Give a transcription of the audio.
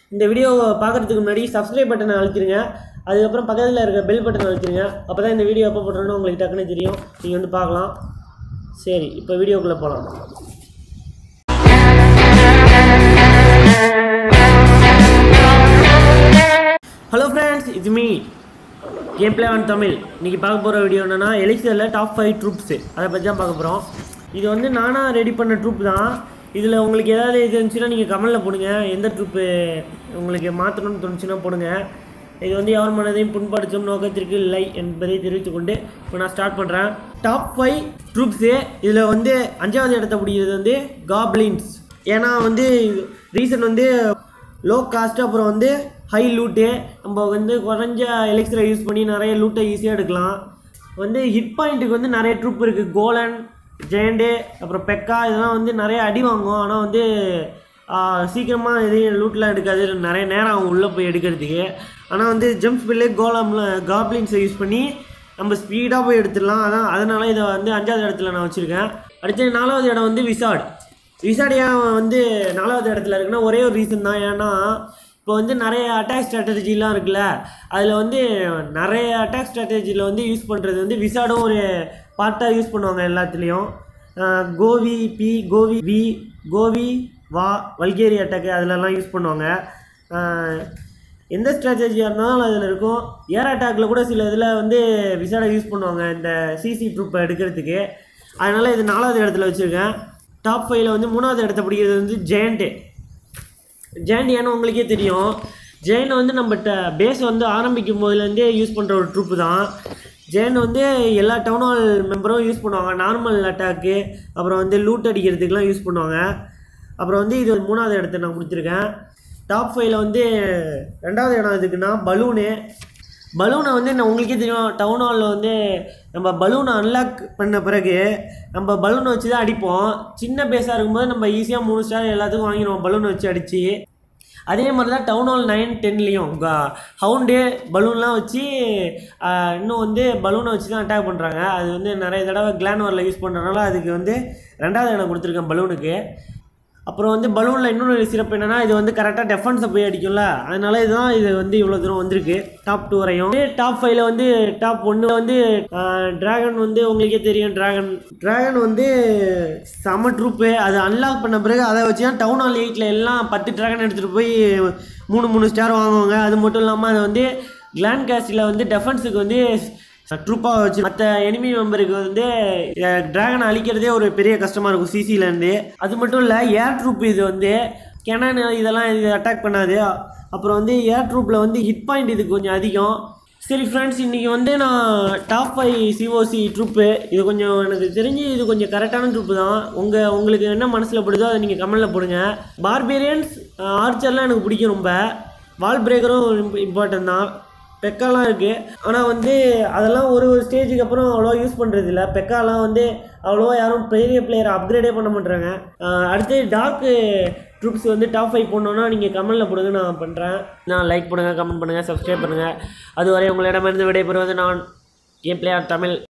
இந்த வீடியோவை பார்க்குறதுக்கு முன்னாடி சப்ஸ்கிரைப் பட்டனை அழுத்திடுங்க அதுக்கப்புறம் பக்கத்தில் இருக்க பெல் பட்டனை அழுத்திடுங்க அப்போ தான் இந்த வீடியோ எப்போ போடுறோன்னு உங்களுக்கு டக்குன்னு தெரியும் நீங்கள் வந்து பார்க்கலாம் சரி இப்போ வீடியோக்குள்ளே போகலாம் ஹலோ ஃப்ரெண்ட்ஸ் இது me game play on Tamil இன்றைக்கி பார்க்க போகிற வீடியோ என்னென்னா எலிக்சரில் டாப் ஃபைவ் ட்ரூப்ஸு அதை பற்றி தான் பார்க்க போகிறோம் இது வந்து நானாக ரெடி பண்ண ட்ரூப் தான் இதில் உங்களுக்கு ஏதாவது இது இருந்துச்சுன்னா நீங்கள் கமெண்டில் போடுங்க எந்த ட்ரூப்பு உங்களுக்கு மாற்றணும்னு தோணுச்சுன்னா போடுங்க இது வந்து யார் மனதையும் புண்படுத்தும் நோக்கத்திற்கு இல்லை என்பதை தெரிவித்துக்கொண்டு இப்போ நான் ஸ்டார்ட் பண்ணுறேன் டாப் ஃபைவ் ட்ரூப்ஸு இதில் வந்து அஞ்சாவது இடத்த பிடிக்கிறது வந்து காப்ளின்ஸ் ஏன்னா வந்து ரீசன் வந்து லோ காஸ்ட் அப்புறம் வந்து ஹை லூட்டு நம்ம வந்து குறைஞ்ச எலெக்ஸரை யூஸ் பண்ணி நிறைய லூட்டை ஈஸியாக எடுக்கலாம் வந்து ஹிட் பாயிண்ட்டுக்கு வந்து நிறைய ட்ரூப் இருக்குது கோலன் ஜெயண்டே அப்புறம் பெக்கா இதெல்லாம் வந்து நிறைய அடி வாங்கும் ஆனால் வந்து சீக்கிரமாக எதையும் லூட்லாம் எடுக்காது நிறைய நேரம் ஆகும் உள்ளே போய் எடுக்கிறதுக்கு ஆனால் வந்து ஜம்ப் ஸ்பில்லே கோலம்ல காப்ளின்ஸை யூஸ் பண்ணி நம்ம ஸ்பீடாக போய் எடுத்துடலாம் அதான் அதனால் இதை வந்து அஞ்சாவது இடத்துல நான் வச்சுருக்கேன் அடுத்து நாலாவது இடம் வந்து விசாட் விசாடியா வந்து நாலாவது இடத்துல இருக்குன்னா ஒரே ஒரு ரீசன் தான் ஏன்னா இப்போ வந்து நிறைய அட்டாக் ஸ்ட்ராட்டஜிலாம் இருக்குல்ல அதில் வந்து நிறைய அட்டாக் ஸ்ட்ராட்டஜியில் வந்து யூஸ் பண்ணுறது வந்து விசாடும் ஒரு பார்ட்டாக யூஸ் பண்ணுவாங்க எல்லாத்துலேயும் கோவி பி கோவி வி கோவி வா வல்கேரி அட்டாக்கு அதிலலாம் யூஸ் பண்ணுவாங்க ஆஹ் எந்த ஸ்ட்ராட்டஜியாக இருந்தாலும் அதில் இருக்கும் ஏர் அட்டாக்கில் கூட சில இதில் வந்து விசாடை யூஸ் பண்ணுவாங்க இந்த சிசி ட்ரூப்பை எடுக்கிறதுக்கு அதனால் இது நாலாவது இடத்துல வச்சுருக்கேன் டாப் ஃபைவ்ல வந்து மூணாவது இடத்த பிடிக்கிறது வந்து ஜெயண்ட்டு ஜெயண்ட் ஏன்னா உங்களுக்கே தெரியும் ஜெயண்ட் வந்து நம்மகிட்ட பேஸ் வந்து ஆரம்பிக்கும் போதுலேருந்தே யூஸ் பண்ணுற ஒரு ட்ரூப்பு தான் ஜெயண்ட் வந்து எல்லா டவுன் ஹால் மெம்பரும் யூஸ் பண்ணுவாங்க நார்மல் அட்டாக்கு அப்புறம் வந்து லூட் அடிக்கிறதுக்கெலாம் யூஸ் பண்ணுவாங்க அப்புறம் வந்து இது மூணாவது இடத்த நான் கொடுத்துருக்கேன் டாப் ஃபைவ்ல வந்து ரெண்டாவது இடம் எதுக்குன்னா பலூனு பலூனை வந்து நான் உங்களுக்கே தெரியும் டவுன் ஹாலில் வந்து நம்ம பலூனை அன்லாக் பண்ண பிறகு நம்ம பலூனை வச்சு தான் அடிப்போம் சின்ன பேஸாக இருக்கும்போது நம்ம ஈஸியாக மூணு ஸ்டார் எல்லாத்துக்கும் வாங்கிடுவோம் பலூனை வச்சு அடித்து அதே மாதிரி தான் டவுன் ஹால் நைன் டென்லேயும் ஹவுண்டு பலூன்லாம் வச்சு ஆஹ், இன்னும் வந்து பலூனை வச்சு தான் அட்டாக் பண்ணுறாங்க அது வந்து நிறைய தடவை கிளான் வாரில் யூஸ் பண்ணுறதுனால அதுக்கு வந்து ரெண்டாவது இடம் கொடுத்துருக்கேன் பலூனுக்கு அப்புறம் வந்து பலூனில் இன்னொரு சிறப்பு என்னன்னா இது வந்து கரெக்டாக டெஃபன்ஸை போய் அடிக்கும்ல அதனால இதுதான் இது வந்து இவ்வளோ தூரம் வந்திருக்கு டாப் டூ வரையும் டாப் ஃபைவ்ல வந்து டாப் ஒன்று வந்து டிராகன் வந்து உங்களுக்கே தெரியும் டிராகன் டிராகன் வந்து செம ட்ரூப்பு அது அன்லாக் பண்ண பிறகு அதை வச்சு தான் டவுன் ஹால் எயிட்டில் எல்லாம் பத்து டிராகன் எடுத்துகிட்டு போய் மூணு மூணு ஸ்டார் வாங்குவாங்க அது மட்டும் இல்லாமல் அதை வந்து கிளான் கேஸ்டில் வந்து டெஃபன்ஸுக்கு வந்து ட்ரூப்பாக வச்சு மற்ற எனிமி மெம்பருக்கு வந்து டிராகனை அழிக்கிறதே ஒரு பெரிய கஷ்டமாக இருக்கும் சிசிலேருந்து அது மட்டும் இல்லை ஏர் ட்ரூப் இது வந்து கெனான் இதெல்லாம் இது அட்டாக் பண்ணாது அப்புறம் வந்து ஏர் ட்ரூப்பில் வந்து ஹிட் பாயிண்ட் இது கொஞ்சம் அதிகம் சரி ஃப்ரெண்ட்ஸ் இன்றைக்கி வந்து நான் டாப் ஃபைவ் சிஓசி ட்ரூப்பு இது கொஞ்சம் எனக்கு தெரிஞ்சு இது கொஞ்சம் கரெக்டான ட்ரூப்பு தான் உங்கள் உங்களுக்கு என்ன மனசில் படுதோ அதை நீங்கள் கமெண்டில் போடுங்க பார்பேரியன்ஸ் ஆர்ச்சர்லாம் எனக்கு பிடிக்கும் ரொம்ப வால் பிரேக்கரும் இம்பார்ட்டன்ட் தான் பெக்காலாம் இருக்குது ஆனால் வந்து அதெல்லாம் ஒரு ஒரு ஸ்டேஜுக்கு அப்புறம் அவ்வளோவா யூஸ் பண்ணுறது இல்லை பெக்காலாம் வந்து அவ்வளோவா யாரும் பெரிய பிளேயர் அப்கிரேடே பண்ண மாட்டாங்க அடுத்து டார்க்கு ட்ரூப்ஸ் வந்து டாப் ஃபைவ் போடணுன்னா நீங்கள் கமெண்டில் போடுங்க நான் பண்ணுறேன் நான் லைக் பண்ணுங்கள் கமெண்ட் பண்ணுங்கள் சப்ஸ்கிரைப் பண்ணுங்கள் அதுவரை உங்களிடமிருந்து விடைபெறுவது நான் கேம் பிளேயர் தமிழ்